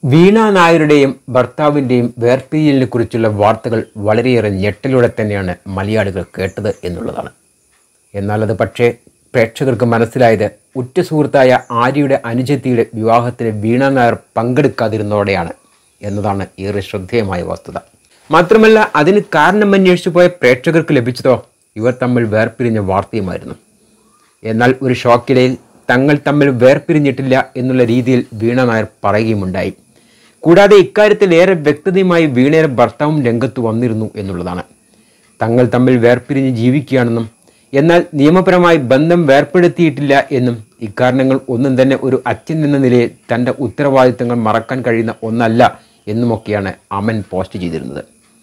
വീണ നായരുടെയും ഭർത്താവിൻ്റെയും വേർപിരിയലിനെ കുറിച്ചുള്ള വാർത്തകൾ വളരെയേറെ ഞെട്ടലോടെ തന്നെയാണ് മലയാളികൾ കേട്ടത് എന്നുള്ളതാണ് എന്നാൽ അത് പക്ഷേ പ്രേക്ഷകർക്ക് മനസ്സിലായത് ഉറ്റ സുഹൃത്തായ ആര്യയുടെ അനുജത്തിയുടെ വിവാഹത്തിന് വീണ നായർ പങ്കെടുക്കാതിരുന്നതോടെയാണ് എന്നതാണ് ഏറെ ശ്രദ്ധേയമായ വസ്തുത മാത്രമല്ല അതിന് കാരണം അന്വേഷിച്ചു പോയ പ്രേക്ഷകർക്ക് ലഭിച്ചതോ ഇവർ തമ്മിൽ വേർപിരിഞ്ഞ വാർത്തയുമായിരുന്നു എന്നാൽ ഒരു ഷോക്കിടയിൽ തങ്ങൾ തമ്മിൽ വേർപിരിഞ്ഞിട്ടില്ല എന്നുള്ള രീതിയിൽ വീണ നായർ പറയുകയുമുണ്ടായി കൂടാതെ ഇക്കാര്യത്തിൽ ഏറെ വ്യക്തതയുമായി വീണയുടെ ഭർത്താവും രംഗത്ത് വന്നിരുന്നു എന്നുള്ളതാണ് തങ്ങൾ തമ്മിൽ വേർപിരിഞ്ഞ് ജീവിക്കുകയാണെന്നും എന്നാൽ നിയമപരമായി ബന്ധം വേർപ്പെടുത്തിയിട്ടില്ല എന്നും ഇക്കാരണങ്ങൾ ഒന്നും തന്നെ ഒരു അച്ഛൻ എന്ന നിലയിൽ തൻ്റെ ഉത്തരവാദിത്തങ്ങൾ മറക്കാൻ കഴിയുന്ന ഒന്നല്ല എന്നുമൊക്കെയാണ് അമൻ പോസ്റ്റ് ചെയ്തിരുന്നത്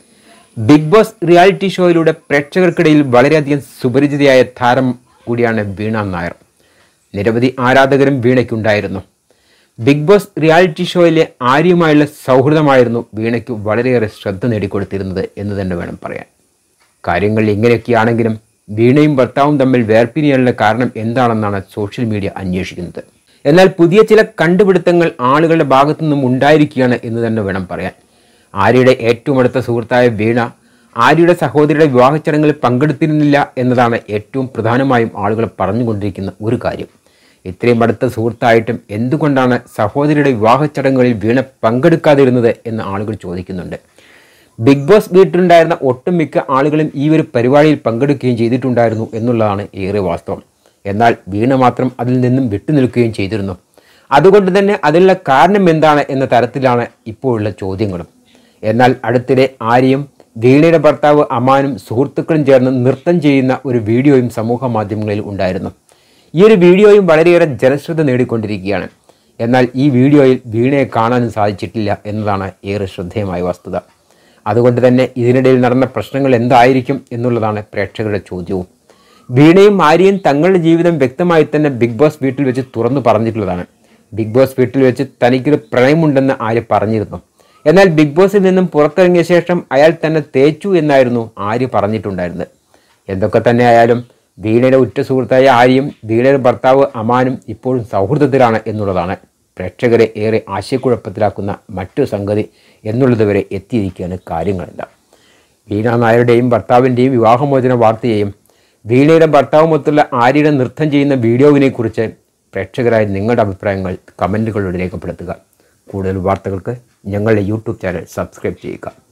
ബിഗ് ബോസ് റിയാലിറ്റി ഷോയിലൂടെ പ്രേക്ഷകർക്കിടയിൽ വളരെയധികം സുപരിചിതയായ താരം കൂടിയാണ് വീണ നായർ നിരവധി ആരാധകരും വീണയ്ക്കുണ്ടായിരുന്നു ബിഗ് ബോസ് റിയാലിറ്റി ഷോയിലെ ആര്യയുമായുള്ള സൗഹൃദമായിരുന്നു വീണയ്ക്ക് വളരെയേറെ ശ്രദ്ധ നേടിക്കൊടുത്തിരുന്നത് എന്ന് തന്നെ വേണം പറയാൻ കാര്യങ്ങൾ ഇങ്ങനെയൊക്കെയാണെങ്കിലും വീണയും ഭർത്താവും തമ്മിൽ വേർപിരിയാനുള്ള കാരണം എന്താണെന്നാണ് സോഷ്യൽ മീഡിയ അന്വേഷിക്കുന്നത് എന്നാൽ പുതിയ ചില കണ്ടുപിടുത്തങ്ങൾ ആളുകളുടെ ഭാഗത്തു നിന്നും ഉണ്ടായിരിക്കുകയാണ് എന്ന് തന്നെ വേണം പറയാൻ ആര്യയുടെ ഏറ്റവും അടുത്ത സുഹൃത്തായ വീണ ആര്യയുടെ സഹോദരിയുടെ വിവാഹ ചടങ്ങിൽ പങ്കെടുത്തിരുന്നില്ല എന്നതാണ് ഏറ്റവും പ്രധാനമായും ആളുകൾ പറഞ്ഞുകൊണ്ടിരിക്കുന്ന ഒരു കാര്യം ഇത്രയും അടുത്ത സുഹൃത്തായിട്ടും എന്തുകൊണ്ടാണ് സഹോദരിയുടെ വിവാഹ ചടങ്ങുകളിൽ വീണ പങ്കെടുക്കാതിരുന്നത് എന്ന് ആളുകൾ ചോദിക്കുന്നുണ്ട് ബിഗ് ബോസ് വീട്ടിലുണ്ടായിരുന്ന ഒട്ടുമിക്ക ആളുകളും ഈ ഒരു പരിപാടിയിൽ പങ്കെടുക്കുകയും ചെയ്തിട്ടുണ്ടായിരുന്നു എന്നുള്ളതാണ് ഏറെ വാസ്തവം എന്നാൽ വീണ മാത്രം അതിൽ നിന്നും വിട്ടുനിൽക്കുകയും ചെയ്തിരുന്നു അതുകൊണ്ട് തന്നെ അതിനുള്ള കാരണം എന്താണ് എന്ന തരത്തിലാണ് ഇപ്പോഴുള്ള ചോദ്യങ്ങളും എന്നാൽ അടുത്തിടെ ആര്യയും വീണയുടെ ഭർത്താവ് അമാനും സുഹൃത്തുക്കളും ചേർന്ന് നൃത്തം ചെയ്യുന്ന ഒരു വീഡിയോയും സമൂഹ മാധ്യമങ്ങളിൽ ഉണ്ടായിരുന്നു ഈ ഒരു വീഡിയോയും വളരെയേറെ ജനശ്രദ്ധ നേടിക്കൊണ്ടിരിക്കുകയാണ് എന്നാൽ ഈ വീഡിയോയിൽ വീണയെ കാണാനും സാധിച്ചിട്ടില്ല എന്നതാണ് ഏറെ ശ്രദ്ധേയമായ വസ്തുത അതുകൊണ്ട് തന്നെ ഇതിനിടയിൽ നടന്ന പ്രശ്നങ്ങൾ എന്തായിരിക്കും എന്നുള്ളതാണ് പ്രേക്ഷകരുടെ ചോദ്യവും വീണയും ആര്യയും തങ്ങളുടെ ജീവിതം വ്യക്തമായി തന്നെ ബിഗ് ബോസ് വീട്ടിൽ വെച്ച് തുറന്നു പറഞ്ഞിട്ടുള്ളതാണ് ബിഗ് ബോസ് വീട്ടിൽ വെച്ച് തനിക്കൊരു പ്രണയമുണ്ടെന്ന് ആര്യ പറഞ്ഞിരുന്നു എന്നാൽ ബിഗ് ബോസിൽ നിന്നും പുറത്തിറങ്ങിയ ശേഷം അയാൾ തന്നെ തേച്ചു എന്നായിരുന്നു ആര്യ പറഞ്ഞിട്ടുണ്ടായിരുന്നത് എന്തൊക്കെ തന്നെ ആയാലും വീണയുടെ ഉറ്റ സുഹൃത്തായ ആര്യയും വീണയുടെ ഭർത്താവ് അമാനും ഇപ്പോഴും സൗഹൃദത്തിലാണ് എന്നുള്ളതാണ് പ്രേക്ഷകരെ ഏറെ ആശയക്കുഴപ്പത്തിലാക്കുന്ന മറ്റു സംഗതി എന്നുള്ളതുവരെ എത്തിയിരിക്കുകയാണ് കാര്യങ്ങളെല്ലാം വീണ നായരുടെയും ഭർത്താവിൻ്റെയും വിവാഹമോചന വാർത്തയെയും വീണയുടെ ഭർത്താവുമൊത്തുള്ള ആര്യയുടെ നൃത്തം ചെയ്യുന്ന വീഡിയോവിനെ കുറിച്ച് പ്രേക്ഷകരായ നിങ്ങളുടെ അഭിപ്രായങ്ങൾ കമൻറ്റുകളിലൂടെ രേഖപ്പെടുത്തുക കൂടുതൽ വാർത്തകൾക്ക് ഞങ്ങളുടെ യൂട്യൂബ് ചാനൽ സബ്സ്ക്രൈബ് ചെയ്യുക